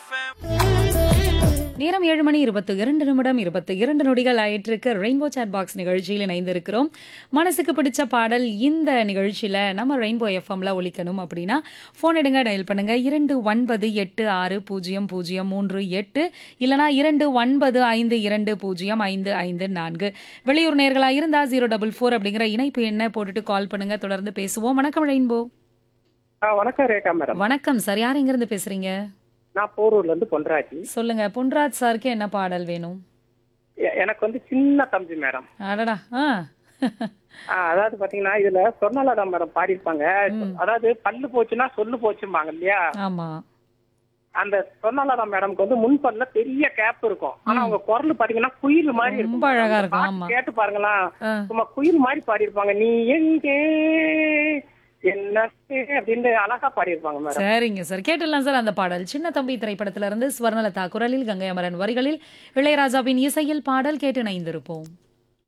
நேரம் ஏழு மணி இருபத்து இரண்டு நிமிடம் இருபத்து இரண்டு நொடிகள் ஆயிட்டிருக்கு ரெயின்போ சாட் பாக்ஸ் நிகழ்ச்சியில் இணைந்திருக்கிறோம் மனசுக்கு பிடிச்ச பாடல் இந்த நிகழ்ச்சியில் நம்ம ரெயின்போ எஃப்எம்ல ஒலிக்கணும் அப்படின்னா ஃபோன் எடுங்க டயல் பண்ணுங்க இரண்டு ஒன்பது எட்டு ஆறு பூஜ்ஜியம் பூஜ்ஜியம் மூன்று எட்டு இல்லனா இரண்டு ஒன்பது ஐந்து இரண்டு பூஜ்ஜியம் ஐந்து ஐந்து நான்கு வெளியூர் நேர்களா இருந்தா ஜீரோ டபுள் ஃபோர் அப்படிங்கிற இணைப்பு எண்ணை போட்டுட்டு கால் பண்ணுங்க தொடர்ந்து பேசுவோம் வணக்கம் ரெயின்போ ஆ, வணக்கம் ரேகா மேடம் வணக்கம் சார் யார் எங்கிருந்து பேசுறீங்க நான் போரூர்ல இருந்து பொன்ராஜி சொல்லுங்க பொன்ராஜ் சாருக்கு என்ன பாடல் வேணும் எ- எனக்கு வந்து சின்ன தம்பி மேடம் அடடா ஆ ஆ, அதாவது பாத்தீங்கன்னா இதுல சொர்ணலதா மேடம் பாடியிருப்பாங்க அதாவது பல்லு போச்சுன்னா சொல்லு போச்சும்பாங்க இல்லையா ஆமா அந்த சொர்ணலதா மேடம்க்கு வந்து முன்பல்ல பெரிய கேப் இருக்கும் ஆனா அவங்க குரல் பாத்தீங்கன்னா குயில் மாதிரி இருக்கும் ரொம்ப அழகா அந்த இருக்கும், பாட்டு ஆமா. கேட்டு பாருங்களேன் ஆ. சும்மா குயில் மாதிரி பாடியிருப்பாங்க நீ எங்கே என்ன அப்படின்னு அழகா பாடியிருப்பாங்க மேடம் சரிங்க சார் கேட்டுடலாம் சார் அந்த பாடல் சின்ன தம்பி திரைப்படத்திலிருந்து ஸ்வர்ணலதா குரலில் கங்கை அமரன் வரிகளில் இளையராஜாவின் இசையில் பாடல் கேட்டு இணைந்திருப்போம்